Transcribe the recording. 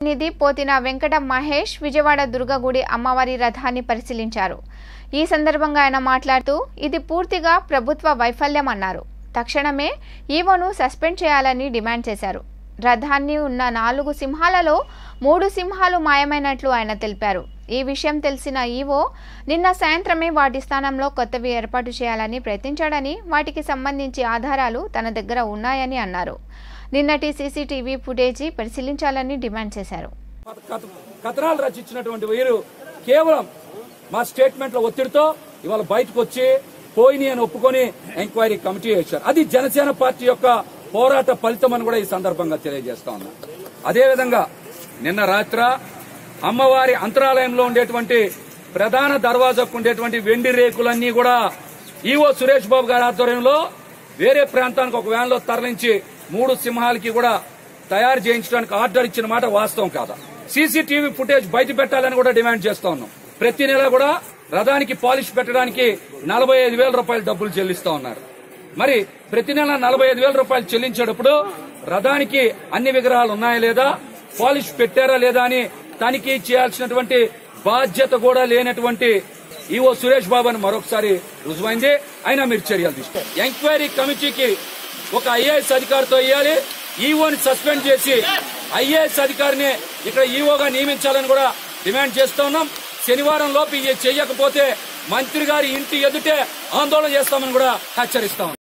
నిధి పోతిన వెంకట మహేష్ విజయవాడ దుర్గగుడి అమ్మవారి రథాన్ని పరిశీలించారు ఈ సందర్భంగా ఆయన మాట్లాడుతూ ఇది పూర్తిగా ప్రభుత్వ వైఫల్యం అన్నారు తక్షణమే ఈవోను సస్పెండ్ చేయాలని డిమాండ్ చేశారు రథాన్ని ఉన్న నాలుగు సింహాలలో మూడు సింహాలు మాయమైనట్లు ఆయన తెలిపారు ఈ విషయం తెలిసిన ఈవో నిన్న సాయంత్రమే వాటి స్థానంలో కొత్తవి ఏర్పాటు చేయాలని ప్రయత్నించాడని వాటికి సంబంధించి ఆధారాలు తన దగ్గర ఉన్నాయని అన్నారు నిన్నటి సీసీటీవీ ఫుటేజీ పరిశీలించాలని డిమాండ్ చేశారు కథ- కథనాలు రచించినటువంటి వీరు కేవలం మా స్టేట్మెంట్ల ఒత్తిడితో ఇవాళ బయటకు వచ్చి పోయిని అని ఒప్పుకొని ఎంక్వైరీ కమిటీ వేశారు అది జనసేన పార్టీ యొక్క పోరాట ఫలితం అని కూడా ఈ సందర్భంగా తెలియజేస్తా ఉన్నా అదేవిధంగా నిన్న రాత్ర అమ్మవారి అంతరాలయంలో ఉండేటువంటి ప్రధాన దర్వాజకు ఉండేటువంటి వెండి రేకులన్నీ కూడా ఈవో సురేష్ బాబు గారి ఆధ్వర్యంలో వేరే ప్రాంతానికి ఒక వ్యాన్ లో తరలించి మూడు సింహాలకి కూడా తయారు చేయించడానికి ఆర్డర్ ఇచ్చిన మాట వాస్తవం కాదా సీసీటీవీ ఫుటేజ్ బయట పెట్టాలని కూడా డిమాండ్ చేస్తా ఉన్నాం ప్రతి నెల కూడా రథానికి పాలిష్ పెట్టడానికి నలభై ఐదు వేల రూపాయలు డబ్బులు చెల్లిస్తా ఉన్నారు మరి ప్రతి నెల నలభై ఐదు వేల రూపాయలు చెల్లించేటప్పుడు రథానికి అన్ని విగ్రహాలు ఉన్నాయా లేదా పాలిష్ పెట్టారా లేదా అని తనిఖీ చేయాల్సినటువంటి బాధ్యత కూడా లేనటువంటి ఈవో సురేష్ బాబు అని మరొకసారి రుజువైంది అయినా మీరు చర్యలు తీసుకో ఎంక్వైరీ కమిటీకి ఒక ఐఏఎస్ అధికారితో ఇవ్వాలి ఈఓని సస్పెండ్ చేసి ఐఏఎస్ అధికారిని ఇక్కడ ఈఓగా నియమించాలని కూడా డిమాండ్ చేస్తా ఉన్నాం శనివారం లోపు ఇది చేయకపోతే మంత్రి గారి ఇంటి ఎదుటే ఆందోళన చేస్తామని కూడా హెచ్చరిస్తాం